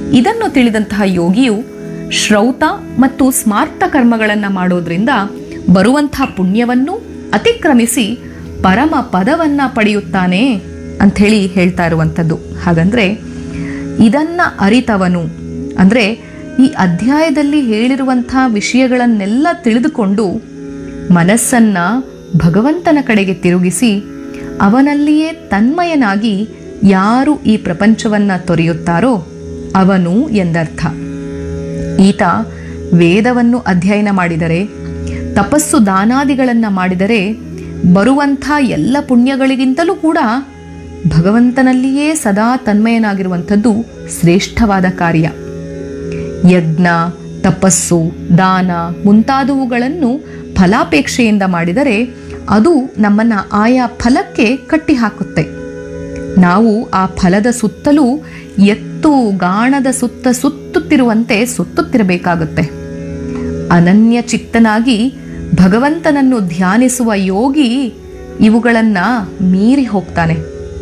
ಇದನ್ನು ತಿಳಿದಂತಹ ಯೋಗಿಯು ಶ್ರೌತ ಮತ್ತು ಸ್ಮಾರ್ತ ಕರ್ಮಗಳನ್ನು ಮಾಡೋದ್ರಿಂದ ಬರುವಂತಹ ಪುಣ್ಯವನ್ನು ಅತಿಕ್ರಮಿಸಿ ಪರಮ ಪದವನ್ನ ಪಡೆಯುತ್ತಾನೆ ಅಂಥೇಳಿ ಹೇಳ್ತಾ ಇರುವಂಥದ್ದು ಹಾಗಂದ್ರೆ ಇದನ್ನ ಅರಿತವನು ಅಂದ್ರೆ ಈ ಅಧ್ಯಾಯದಲ್ಲಿ ಹೇಳಿರುವಂಥ ವಿಷಯಗಳನ್ನೆಲ್ಲ ತಿಳಿದುಕೊಂಡು ಮನಸ್ಸನ್ನ ಭಗವಂತನ ಕಡೆಗೆ ತಿರುಗಿಸಿ ಅವನಲ್ಲಿಯೇ ತನ್ಮಯನಾಗಿ ಯಾರು ಈ ಪ್ರಪಂಚವನ್ನ ತೊರೆಯುತ್ತಾರೋ ಅವನು ಎಂದರ್ಥ ಈತ ವೇದವನ್ನು ಅಧ್ಯಯನ ಮಾಡಿದರೆ ತಪಸ್ಸು ದಾನಾದಿಗಳನ್ನು ಮಾಡಿದರೆ ಬರುವಂಥ ಎಲ್ಲ ಪುಣ್ಯಗಳಿಗಿಂತಲೂ ಕೂಡ ಭಗವಂತನಲ್ಲಿಯೇ ಸದಾ ತನ್ಮಯನಾಗಿರುವಂಥದ್ದು ಶ್ರೇಷ್ಠವಾದ ಕಾರ್ಯ ಯಜ್ಞ ತಪಸ್ಸು ದಾನ ಮುಂತಾದವುಗಳನ್ನು ಫಲಾಪೇಕ್ಷೆಯಿಂದ ಮಾಡಿದರೆ ಅದು ನಮ್ಮನ್ನ ಆಯಾ ಫಲಕ್ಕೆ ಕಟ್ಟಿಹಾಕುತ್ತೆ ನಾವು ಆ ಫಲದ ಸುತ್ತಲೂ ಎತ್ತು ಗಾಣದ ಸುತ್ತ ಸುತ್ತುತ್ತಿರುವಂತೆ ಸುತ್ತುತ್ತಿರಬೇಕಾಗುತ್ತೆ ಅನನ್ಯ ಚಿತ್ತನಾಗಿ ಭಗವಂತನನ್ನು ಧ್ಯಾನಿಸುವ ಯೋಗಿ ಇವುಗಳನ್ನ ಮೀರಿ ಹೋಗ್ತಾನೆ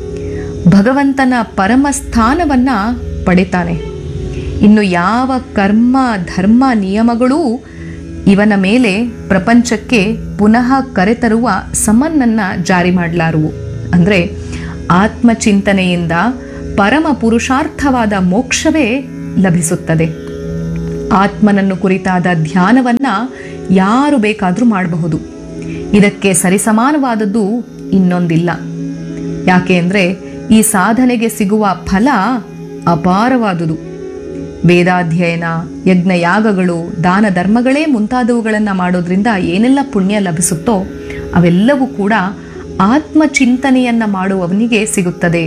ಭಗವಂತನ ಪರಮ ಸ್ಥಾನವನ್ನ ಪಡಿತಾನೆ ಇನ್ನು ಯಾವ ಕರ್ಮ ಧರ್ಮ ನಿಯಮಗಳೂ ಇವನ ಮೇಲೆ ಪ್ರಪಂಚಕ್ಕೆ ಪುನಃ ಕರೆತರುವ ಸಮನ್ನನ್ನ ಜಾರಿ ಮಾಡಲಾರುವು ಅಂದರೆ ಆತ್ಮಚಿಂತನೆಯಿಂದ ಪರಮ ಪುರುಷಾರ್ಥವಾದ ಮೋಕ್ಷವೇ ಲಭಿಸುತ್ತದೆ ಆತ್ಮನನ್ನು ಕುರಿತಾದ ಧ್ಯಾನವನ್ನ ಯಾರು ಬೇಕಾದರೂ ಮಾಡಬಹುದು ಇದಕ್ಕೆ ಸರಿಸಮಾನವಾದದ್ದು ಇನ್ನೊಂದಿಲ್ಲ ಯಾಕೆ ಅಂದರೆ ಈ ಸಾಧನೆಗೆ ಸಿಗುವ ಫಲ ಅಪಾರವಾದುದು ವೇದಾಧ್ಯಯನ ಯಜ್ಞಯಾಗಗಳು ದಾನ ಧರ್ಮಗಳೇ ಮುಂತಾದವುಗಳನ್ನು ಮಾಡೋದ್ರಿಂದ ಏನೆಲ್ಲ ಪುಣ್ಯ ಲಭಿಸುತ್ತೋ ಅವೆಲ್ಲವೂ ಕೂಡ ಆತ್ಮಚಿಂತನೆಯನ್ನ ಮಾಡುವವನಿಗೆ ಸಿಗುತ್ತದೆ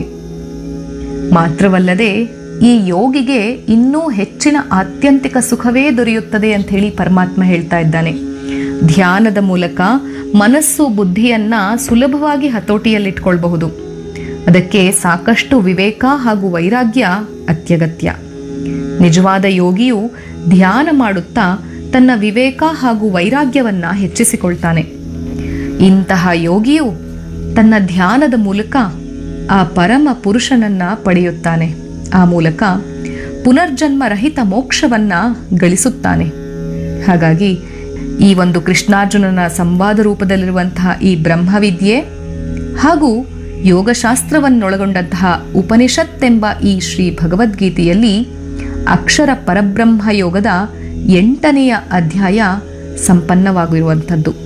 ಮಾತ್ರವಲ್ಲದೆ ಈ ಯೋಗಿಗೆ ಇನ್ನೂ ಹೆಚ್ಚಿನ ಆತ್ಯಂತಿಕ ಸುಖವೇ ದೊರೆಯುತ್ತದೆ ಅಂತ ಹೇಳಿ ಪರಮಾತ್ಮ ಹೇಳ್ತಾ ಇದ್ದಾನೆ ಧ್ಯಾನದ ಮೂಲಕ ಮನಸ್ಸು ಬುದ್ಧಿಯನ್ನ ಸುಲಭವಾಗಿ ಹತೋಟಿಯಲ್ಲಿಟ್ಕೊಳ್ಬಹುದು ಅದಕ್ಕೆ ಸಾಕಷ್ಟು ವಿವೇಕ ಹಾಗೂ ವೈರಾಗ್ಯ ಅತ್ಯಗತ್ಯ ನಿಜವಾದ ಯೋಗಿಯು ಧ್ಯಾನ ಮಾಡುತ್ತಾ ತನ್ನ ವಿವೇಕ ಹಾಗೂ ವೈರಾಗ್ಯವನ್ನ ಹೆಚ್ಚಿಸಿಕೊಳ್ತಾನೆ ಇಂತಹ ಯೋಗಿಯು ತನ್ನ ಧ್ಯಾನದ ಮೂಲಕ ಆ ಪರಮ ಪುರುಷನನ್ನ ಪಡೆಯುತ್ತಾನೆ ಆ ಮೂಲಕ ಪುನರ್ಜನ್ಮ ರಹಿತ ಮೋಕ್ಷವನ್ನ ಗಳಿಸುತ್ತಾನೆ ಹಾಗಾಗಿ ಈ ಒಂದು ಕೃಷ್ಣಾರ್ಜುನನ ಸಂವಾದ ರೂಪದಲ್ಲಿರುವಂತಹ ಈ ಬ್ರಹ್ಮವಿದ್ಯೆ ಹಾಗೂ ಯೋಗಶಾಸ್ತ್ರವನ್ನೊಳಗೊಂಡಂತಹ ಉಪನಿಷತ್ತೆಂಬ ಈ ಶ್ರೀ ಭಗವದ್ಗೀತೆಯಲ್ಲಿ ಅಕ್ಷರ ಪರಬ್ರಹ್ಮ ಯೋಗದ ಎಂಟನೆಯ ಅಧ್ಯಾಯ ಸಂಪನ್ನವಾಗಿರುವಂಥದ್ದು